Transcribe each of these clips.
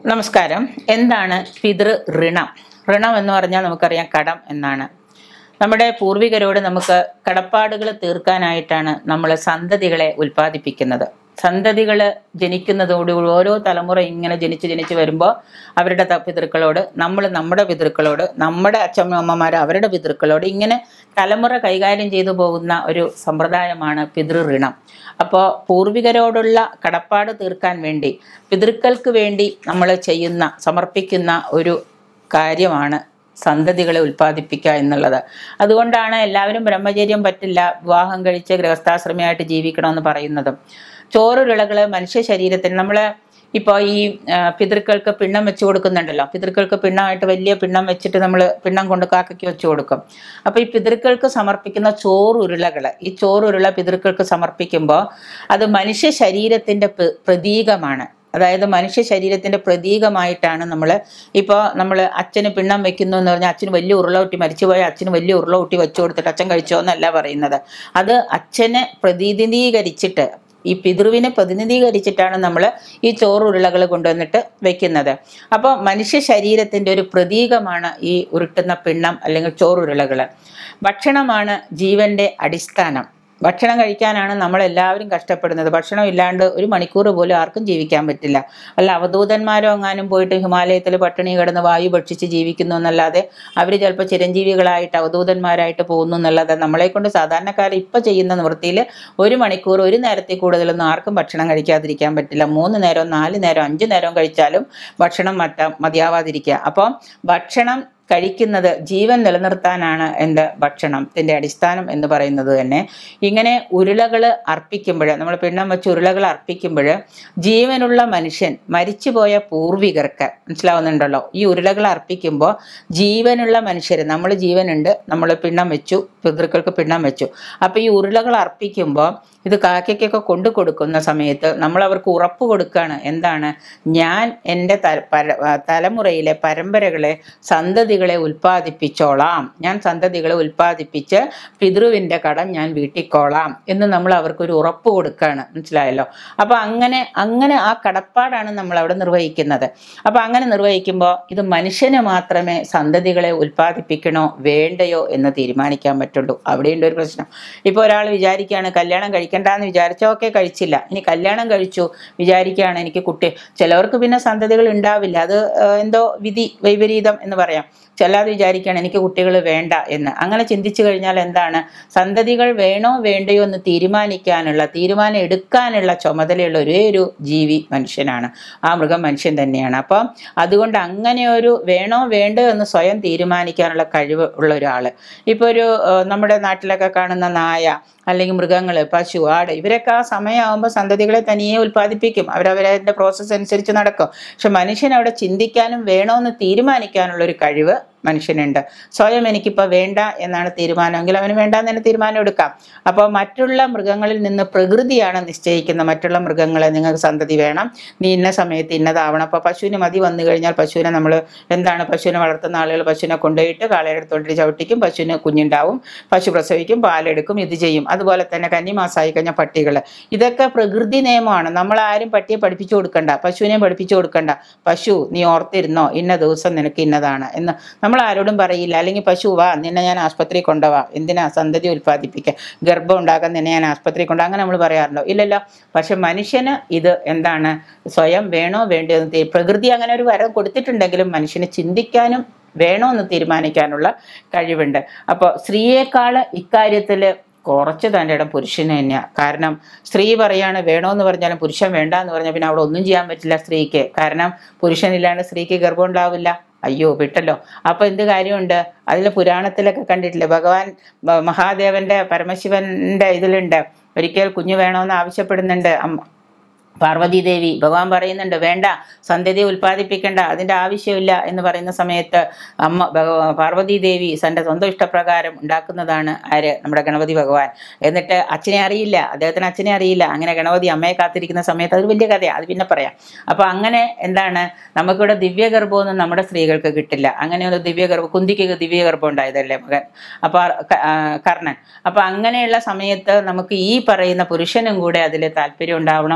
നമസ്കാരം എന്താണ് പിതൃ ഋണം ഋണം എന്ന് പറഞ്ഞാൽ നമുക്കറിയാം കടം എന്നാണ് നമ്മുടെ പൂർവികരോട് നമുക്ക് കടപ്പാടുകൾ തീർക്കാനായിട്ടാണ് നമ്മൾ സന്തതികളെ ഉൽപ്പാദിപ്പിക്കുന്നത് സന്തതികൾ ജനിക്കുന്നതോടുകൂടി ഓരോ തലമുറ ഇങ്ങനെ ജനിച്ച് ജനിച്ച് വരുമ്പോൾ അവരുടെ ത- പിതൃക്കളോട് നമ്മൾ നമ്മുടെ പിതൃക്കളോട് നമ്മുടെ അച്ഛമ്മമാർ അവരുടെ പിതൃക്കളോട് ഇങ്ങനെ തലമുറ കൈകാര്യം ചെയ്തു പോകുന്ന ഒരു സമ്പ്രദായമാണ് പിതൃ ഋണം അപ്പോൾ പൂർവികരോടുള്ള കടപ്പാട് തീർക്കാൻ വേണ്ടി പിതൃക്കൾക്ക് വേണ്ടി നമ്മൾ ചെയ്യുന്ന സമർപ്പിക്കുന്ന ഒരു കാര്യമാണ് സന്തതികളെ ഉൽപ്പാദിപ്പിക്കുക എന്നുള്ളത് അതുകൊണ്ടാണ് എല്ലാവരും ബ്രഹ്മചര്യം പറ്റില്ല വിവാഹം കഴിച്ച് ഗൃഹസ്ഥാശ്രമിയായിട്ട് ജീവിക്കണമെന്ന് പറയുന്നതും ചോറുരുളകൾ മനുഷ്യ ശരീരത്തിന് നമ്മൾ ഇപ്പോൾ ഈ ആ, പിതൃക്കൾക്ക് പിണ്ണം വെച്ച് കൊടുക്കുന്നുണ്ടല്ലോ പിതൃക്കൾക്ക് പിണ്ണമായിട്ട് വലിയ പിണ്ണം വെച്ചിട്ട് നമ്മൾ പിണ്ണം കൊണ്ട് കാക്കയ്ക്ക് വെച്ച് കൊടുക്കും അപ്പോൾ ഈ പിതൃക്കൾക്ക് സമർപ്പിക്കുന്ന ചോറുരുളകൾ ഈ ചോറുരുള പിതൃക്കൾക്ക് സമർപ്പിക്കുമ്പോൾ അത് മനുഷ്യ ശരീരത്തിൻ്റെ പ്ര- പ്രതീകമാണ് അതായത് മനുഷ്യ ശരീരത്തിന്റെ പ്രതീകമായിട്ടാണ് നമ്മൾ ഇപ്പോൾ നമ്മൾ അച്ഛന് പിണ്ണം വെക്കുന്നു എന്ന് പറഞ്ഞാൽ അച്ഛന് വലിയ ഉരുള മരിച്ചുപോയ അച്ഛന് വലിയ ഉരുള ഊട്ടി വെച്ചു കൊടുത്തിട്ട് അച്ഛൻ കഴിച്ചോ എന്നല്ല പറയുന്നത് അത് അച്ഛനെ പ്രതിനിധീകരിച്ചിട്ട് ഈ പിതൃവിനെ പ്രതിനിധീകരിച്ചിട്ടാണ് നമ്മൾ ഈ ചോറുരുളകൾ കൊണ്ടുവന്നിട്ട് വെക്കുന്നത് അപ്പോൾ മനുഷ്യ ശരീരത്തിൻ്റെ ഒരു പ്രതീകമാണ് ഈ ഉരുട്ടുന്ന പിണ്ണം അല്ലെങ്കിൽ ചോറുരുളകൾ ഭക്ഷണമാണ് ജീവന്റെ അടിസ്ഥാനം ഭക്ഷണം കഴിക്കാനാണ് നമ്മളെല്ലാവരും കഷ്ടപ്പെടുന്നത് ഭക്ഷണം ഇല്ലാണ്ട് ഒരു മണിക്കൂർ പോലും ആർക്കും ജീവിക്കാൻ പറ്റില്ല അല്ല അവധൂതന്മാരോ എങ്ങാനും പോയിട്ട് ഹിമാലയത്തിൽ പട്ടിണി കിടന്ന് വായു ഭക്ഷിച്ച് ജീവിക്കുന്നു എന്നല്ലാതെ അവർ ചിലപ്പോൾ ചിരഞ്ജീവികളായിട്ട് അവധൂതന്മാരായിട്ട് പോകുന്നു എന്നല്ലാതെ നമ്മളെ കൊണ്ട് സാധാരണക്കാർ ഇപ്പം ചെയ്യുന്ന നിവൃത്തിയിൽ ഒരു മണിക്കൂർ ഒരു നേരത്തിൽ കൂടുതലൊന്നും ആർക്കും ഭക്ഷണം കഴിക്കാതിരിക്കാൻ പറ്റില്ല മൂന്ന് നേരം നാല് നേരം അഞ്ച് നേരം കഴിച്ചാലും ഭക്ഷണം മറ്റ മതിയാവാതിരിക്കുക അപ്പോൾ ഭക്ഷണം കഴിക്കുന്നത് ജീവൻ നിലനിർത്താനാണ് എൻ്റെ ഭക്ഷണത്തിൻ്റെ അടിസ്ഥാനം എന്ന് പറയുന്നത് തന്നെ ഇങ്ങനെ ഉരുളകൾ അർപ്പിക്കുമ്പോൾ നമ്മൾ പിണ്ണം വെച്ച് ഉരുളകൾ അർപ്പിക്കുമ്പോൾ ജീവനുള്ള മനുഷ്യൻ മരിച്ചുപോയ പൂർവികർക്ക് മനസ്സിലാവുന്നുണ്ടല്ലോ ഈ ഉരുളകൾ അർപ്പിക്കുമ്പോൾ ജീവനുള്ള മനുഷ്യർ നമ്മൾ ജീവനുണ്ട് നമ്മൾ പിണ്ണം വെച്ചു പിതൃക്കൾക്ക് പിണ്ണം വെച്ചു അപ്പോൾ ഈ ഉരുളകൾ അർപ്പിക്കുമ്പോൾ ഇത് കാക്കയ്ക്കൊക്കെ കൊണ്ടു കൊടുക്കുന്ന സമയത്ത് നമ്മൾ അവർക്ക് ഉറപ്പ് കൊടുക്കുകയാണ് എന്താണ് ഞാൻ എൻ്റെ ത പര തലമുറയിലെ പരമ്പരകളെ സന്തതികളെ ഉൽപ്പാദിപ്പിച്ചോളാം ഞാൻ സന്തതികളെ ഉൽപ്പാദിപ്പിച്ച് പിതൃവിൻ്റെ കടം ഞാൻ വീട്ടിക്കോളാം എന്ന് നമ്മൾ അവർക്കൊരു ഉറപ്പ് കൊടുക്കുകയാണ് മനസ്സിലായല്ലോ അപ്പോൾ അങ്ങനെ അങ്ങനെ ആ കടപ്പാടാണ് നമ്മൾ അവിടെ നിർവഹിക്കുന്നത് അപ്പോൾ അങ്ങനെ നിർവഹിക്കുമ്പോൾ ഇത് മനുഷ്യന് മാത്രമേ സന്തതികളെ ഉൽപ്പാദിപ്പിക്കണോ വേണ്ടയോ എന്ന് തീരുമാനിക്കാൻ പറ്റുള്ളൂ അവിടെയുണ്ട് ഒരു പ്രശ്നം ഇപ്പോൾ ഒരാൾ വിചാരിക്കുകയാണ് കല്യാണം കഴിക്കണ്ടെന്ന് വിചാരിച്ചാൽ ഓക്കെ കഴിച്ചില്ല ഇനി കല്യാണം കഴിച്ചു വിചാരിക്കുകയാണ് എനിക്ക് കുട്ടി ചിലവർക്ക് പിന്നെ സന്തതികൾ ഉണ്ടാവില്ല അത് ആ, എന്തോ വിധി വൈപരീതം എന്ന് പറയാം ചിലത് വിചാരിക്കുകയാണ് എനിക്ക് കുട്ടികൾ വേണ്ട എന്ന് അങ്ങനെ ചിന്തിച്ചു കഴിഞ്ഞാൽ എന്താണ് സന്തതികൾ വേണോ വേണ്ടയോ എന്ന് തീരുമാനിക്കാനുള്ള തീരുമാനം എടുക്കാനുള്ള ചുമതലയുള്ള ഒരേ ഒരു ജീവി മനുഷ്യനാണ് ആ മൃഗം മനുഷ്യൻ തന്നെയാണ് അപ്പം അതുകൊണ്ട് അങ്ങനെ ഒരു വേണോ വേണ്ടോ എന്ന് സ്വയം തീരുമാനിക്കാനുള്ള കഴിവ് ഉള്ള ഒരാൾ ഇപ്പോൾ ഒരു ആ, നമ്മുടെ നാട്ടിലൊക്കെ കാണുന്ന നായ അല്ലെങ്കിൽ മൃഗങ്ങൾ പശു ആട് ഇവരൊക്കെ ആ സമയമാകുമ്പോൾ സന്തതികളെ തനിയെ ഉൽപ്പാദിപ്പിക്കും അവരവരുടെ പ്രോസസ്സ് അനുസരിച്ച് നടക്കും പക്ഷെ മനുഷ്യൻ അവിടെ ചിന്തിക്കാനും വേണോന്ന് തീരുമാനിക്കാനുള്ള ഒരു കഴിവ് മനുഷ്യനുണ്ട് സ്വയം എനിക്കിപ്പോൾ വേണ്ട എന്നാണ് തീരുമാനമെങ്കിൽ അവന് വേണ്ടാന്ന് തന്നെ തീരുമാനം എടുക്കാം അപ്പോൾ മറ്റുള്ള മൃഗങ്ങളിൽ നിന്ന് പ്രകൃതിയാണ് നിശ്ചയിക്കുന്നത് മറ്റുള്ള മൃഗങ്ങളെ നിങ്ങൾക്ക് സന്തതി വേണം നീ ഇന്ന സമയത്ത് ഇന്നതാവണം അപ്പോൾ പശുവിന് മതി വന്നു കഴിഞ്ഞാൽ പശുവിനെ നമ്മൾ എന്താണ് പശുവിനെ വളർത്തുന്ന ആളുകൾ പശുവിനെ കൊണ്ടുപോയിട്ട് കാളയെടുത്തോണ്ടിട്ട് ചവിട്ടിക്കും പശുവിന് കുഞ്ഞുണ്ടാവും പശു പ്രസവിക്കും പാലെടുക്കും ഇത് ചെയ്യും അതുപോലെ തന്നെ കന്നിമാസമായി കഴിഞ്ഞ പട്ടികൾ ഇതൊക്കെ പ്രകൃതി നിയമമാണ് നമ്മൾ ആരും പട്ടിയെ പഠിപ്പിച്ചു കൊടുക്കണ്ട പശുവിനെ പഠിപ്പിച്ചു കൊടുക്കണ്ട പശു നീ ഓർത്തിരുന്നോ ഇന്ന ദിവസം നിനക്ക് ഇന്നതാണ് എന്ന് നമ്മൾ ആരോടും പറയില്ല അല്ലെങ്കിൽ പശു വാ നിന്നെ ഞാൻ ആസ്പത്രി കൊണ്ടുപോവാം എന്തിനാ സന്തതി ഉൽപ്പാദിപ്പിക്കുക ഗർഭം ഉണ്ടാക്കാൻ നിന്നെ ഞാൻ ആസ്പത്രി കൊണ്ടുപോകാം അങ്ങനെ നമ്മൾ പറയാറുണ്ടോ ഇല്ലല്ലോ പക്ഷെ മനുഷ്യന് ഇത് എന്താണ് സ്വയം വേണോ വേണ്ടയോ എന്ന് തീ- പ്രകൃതി അങ്ങനെ ഒരു വരം കൊടുത്തിട്ടുണ്ടെങ്കിലും മനുഷ്യന് ചിന്തിക്കാനും വേണോ എന്ന് തീരുമാനിക്കാനുള്ള കഴിവുണ്ട് അപ്പോൾ സ്ത്രീയേക്കാൾ ഇക്കാര്യത്തിൽ കുറച്ച് തൻ്റെ ഇടം പുരുഷന് തന്നെയാണ് കാരണം സ്ത്രീ പറയാണ് വേണോന്ന് പറഞ്ഞാലും പുരുഷൻ വേണ്ട എന്ന് പറഞ്ഞാൽ പിന്നെ അവിടെ ഒന്നും ചെയ്യാൻ പറ്റില്ല സ്ത്രീക്ക് കാരണം പുരുഷനില്ലാണ്ട് സ്ത്രീക്ക് ഗർഭം ഉണ്ടാവില്ല അയ്യോ വിട്ടല്ലോ അപ്പൊ എന്ത് കാര്യമുണ്ട് അതിൽ പുരാണത്തിലൊക്കെ കണ്ടിട്ടില്ലേ ഭഗവാൻ ബ- മഹാദേവന്റെ പരമശിവന്റെ ഇതിലുണ്ട് ഒരിക്കൽ കുഞ്ഞു വേണമെന്ന് ആവശ്യപ്പെടുന്നുണ്ട് അമ്മ പാർവതി ദേവി ഭഗവാൻ പറയുന്നുണ്ട് വേണ്ട സന്തതി ഉൽപ്പാദിപ്പിക്കേണ്ട അതിൻ്റെ ആവശ്യമില്ല എന്ന് പറയുന്ന സമയത്ത് അമ്മ ഭഗവ പാർവതി ദേവി തൻ്റെ സ്വന്തം ഇഷ്ടപ്രകാരം ഉണ്ടാക്കുന്നതാണ് ആര് നമ്മുടെ ഗണപതി ഭഗവാൻ എന്നിട്ട് അച്ഛനെ അറിയില്ല അദ്ദേഹത്തിന് അച്ഛനെ അറിയില്ല അങ്ങനെ ഗണപതി അമ്മയെ കാത്തിരിക്കുന്ന സമയത്ത് അത് വലിയ കഥയാണ് അത് പിന്നെ പറയാം അപ്പോൾ അങ്ങനെ എന്താണ് നമുക്കിവിടെ ദിവ്യഗർഭമൊന്നും നമ്മുടെ സ്ത്രീകൾക്ക് കിട്ടില്ല അങ്ങനെ ഒരു ദിവ്യഗർഭം കുന്തിക്ക് ദിവ്യഗർഭം ഉണ്ടായതല്ലേ മകൻ അപ്പോൾ കർണൻ അപ്പോൾ അങ്ങനെയുള്ള സമയത്ത് നമുക്ക് ഈ പറയുന്ന പുരുഷനും കൂടെ അതിൽ താല്പര്യം ഉണ്ടാവണം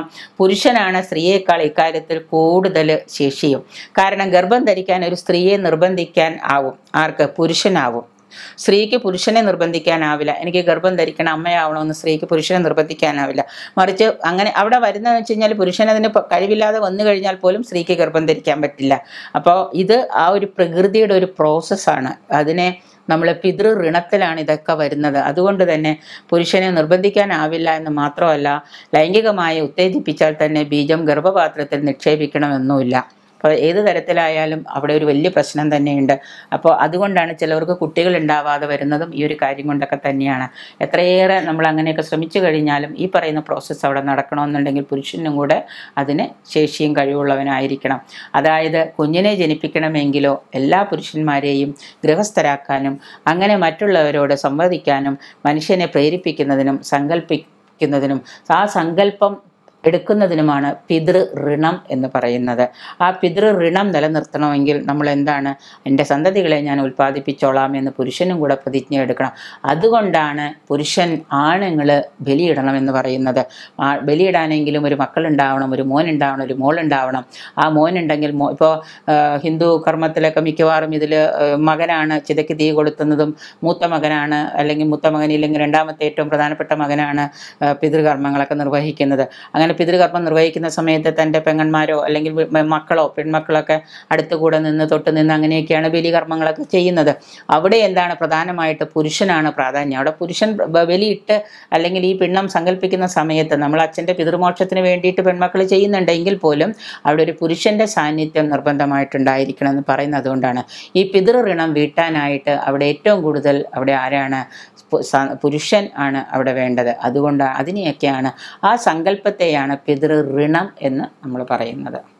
പുരുഷനാണ് സ്ത്രീയേക്കാൾ ഇക്കാര്യത്തിൽ കൂടുതൽ ശേഷിയും കാരണം ഗർഭം ധരിക്കാൻ ഒരു സ്ത്രീയെ നിർബന്ധിക്കാൻ ആവും ആർക്ക് പുരുഷനാവും സ്ത്രീക്ക് പുരുഷനെ നിർബന്ധിക്കാനാവില്ല എനിക്ക് ഗർഭം ധരിക്കണം അമ്മയാവണമെന്ന് സ്ത്രീക്ക് പുരുഷനെ നിർബന്ധിക്കാനാവില്ല മറിച്ച് അങ്ങനെ അവിടെ വരുന്നതെന്ന് വെച്ച് കഴിഞ്ഞാൽ പുരുഷൻ അതിന് പ- കഴിവില്ലാതെ വന്നു കഴിഞ്ഞാൽ പോലും സ്ത്രീക്ക് ഗർഭം ധരിക്കാൻ പറ്റില്ല അപ്പോൾ ഇത് ആ ഒരു പ്രകൃതിയുടെ ഒരു പ്രോസസ്സാണ് അതിനെ നമ്മൾ പിതൃ ഋണത്തിലാണ് ഇതൊക്കെ വരുന്നത് അതുകൊണ്ട് തന്നെ പുരുഷനെ നിർബന്ധിക്കാനാവില്ല എന്ന് മാത്രമല്ല ലൈംഗികമായി ഉത്തേജിപ്പിച്ചാൽ തന്നെ ബീജം ഗർഭപാത്രത്തിൽ നിക്ഷേപിക്കണമെന്നുമില്ല അപ്പോൾ ഏത് തരത്തിലായാലും അവിടെ ഒരു വലിയ പ്രശ്നം തന്നെയുണ്ട് അപ്പോൾ അതുകൊണ്ടാണ് ചിലവർക്ക് കുട്ടികൾ ഉണ്ടാവാതെ വരുന്നതും ഈ ഒരു കാര്യം കൊണ്ടൊക്കെ തന്നെയാണ് എത്രയേറെ നമ്മൾ അങ്ങനെയൊക്കെ ശ്രമിച്ചു കഴിഞ്ഞാലും ഈ പറയുന്ന പ്രോസസ്സ് അവിടെ നടക്കണമെന്നുണ്ടെങ്കിൽ പുരുഷനും കൂടെ അതിന് ശേഷിയും കഴിവുള്ളവനായിരിക്കണം അതായത് കുഞ്ഞിനെ ജനിപ്പിക്കണമെങ്കിലോ എല്ലാ പുരുഷന്മാരെയും ഗൃഹസ്ഥരാക്കാനും അങ്ങനെ മറ്റുള്ളവരോട് സംവദിക്കാനും മനുഷ്യനെ പ്രേരിപ്പിക്കുന്നതിനും സങ്കല്പിക്കുന്നതിനും ആ സങ്കല്പം എടുക്കുന്നതിനുമാണ് പിതൃ ഋണം എന്ന് പറയുന്നത് ആ പിതൃ ഋണം നിലനിർത്തണമെങ്കിൽ നമ്മൾ എന്താണ് എൻ്റെ സന്തതികളെ ഞാൻ ഉൽപ്പാദിപ്പിച്ചോളാം എന്ന് പുരുഷനും കൂടെ പ്രതിജ്ഞ എടുക്കണം അതുകൊണ്ടാണ് പുരുഷൻ ആണുങ്ങൾ ബലിയിടണം എന്ന് പറയുന്നത് ആ ബലിയിടാനെങ്കിലും ഒരു മക്കളുണ്ടാവണം ഒരു മോനുണ്ടാവണം ഒരു മോളുണ്ടാവണം ആ മോനുണ്ടെങ്കിൽ മോ ഇപ്പോൾ ഹിന്ദു കർമ്മത്തിലൊക്കെ മിക്കവാറും ഇതിൽ മകനാണ് ചിതയ്ക്ക് തീ കൊളുത്തുന്നതും മൂത്ത മകനാണ് അല്ലെങ്കിൽ മൂത്ത മകനില്ലെങ്കിൽ രണ്ടാമത്തെ ഏറ്റവും പ്രധാനപ്പെട്ട മകനാണ് ആ, പിതൃകർമ്മങ്ങളൊക്കെ നിർവഹിക്കുന്നത് അങ്ങനെ പിതൃകർമ്മം നിർവഹിക്കുന്ന സമയത്ത് തൻ്റെ പെങ്ങന്മാരോ അല്ലെങ്കിൽ വി- മ- മക്കളോ പെൺമക്കളൊക്കെ അടുത്ത് കൂടെ നിന്ന് തൊട്ട് നിന്ന് അങ്ങനെയൊക്കെയാണ് ബലികർമ്മങ്ങളൊക്കെ ചെയ്യുന്നത് അവിടെ എന്താണ് പ്രധാനമായിട്ട് പുരുഷനാണ് പ്രാധാന്യം അവിടെ പുരുഷൻ ബ- ബലിയിട്ട് അല്ലെങ്കിൽ ഈ പിണ്ണം സങ്കല്പിക്കുന്ന സമയത്ത് നമ്മൾ അച്ഛൻ്റെ പിതൃമോക്ഷത്തിന് വേണ്ടിയിട്ട് പെൺമക്കൾ ചെയ്യുന്നുണ്ടെങ്കിൽ പോലും അവിടെ ഒരു പുരുഷൻ്റെ സാന്നിധ്യം നിർബന്ധമായിട്ടുണ്ടായിരിക്കണം എന്ന് പറയുന്നത് അതുകൊണ്ടാണ് ഈ പിതൃ ഋണം വീട്ടാനായിട്ട് അവിടെ ഏറ്റവും കൂടുതൽ അവിടെ ആരാണ് പു- സ- പുരുഷൻ ആണ് അവിടെ വേണ്ടത് അതുകൊണ്ട് അതിനെയൊക്കെയാണ് ആ സങ്കല്പത്തെയാണ് പിതൃ ഋണം എന്ന് നമ്മൾ പറയുന്നത്